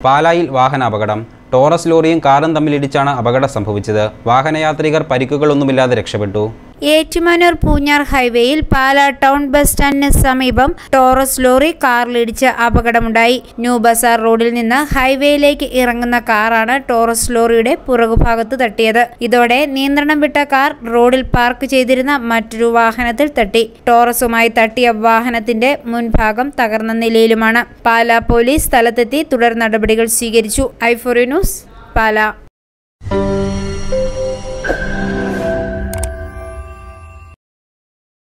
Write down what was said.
പാലായിൽ വാഹനാപകടം ടോറസ് ലോറിയും കാറും തമ്മിലിടിച്ചാണ് അപകടം സംഭവിച്ചത് വാഹനയാത്രികർ പരിക്കുകളൊന്നുമില്ലാതെ രക്ഷപ്പെട്ടു ഏറ്റുമാനൂർ പൂഞ്ഞാർ ഹൈവേയിൽ പാലാ ടൗൺ ബസ് സ്റ്റാൻഡിന് സമീപം ടോറസ് ലോറി കാറിലിടിച്ച് അപകടമുണ്ടായി ന്യൂ ബസാർ റോഡിൽ നിന്ന് ഹൈവേയിലേക്ക് ഇറങ്ങുന്ന കാറാണ് ടോറസ് ലോറിയുടെ പുറകുഭാഗത്ത് തട്ടിയത് ഇതോടെ നിയന്ത്രണം വിട്ട കാർ റോഡിൽ പാർക്ക് ചെയ്തിരുന്ന മറ്റൊരു വാഹനത്തിൽ തട്ടി ടോറസുമായി തട്ടിയ വാഹനത്തിന്റെ മുൻഭാഗം തകർന്ന നിലയിലുമാണ് പാലാ പോലീസ് സ്ഥലത്തെത്തി തുടർ നടപടികൾ സ്വീകരിച്ചു ഐഫോറി ന്യൂസ് പാലാ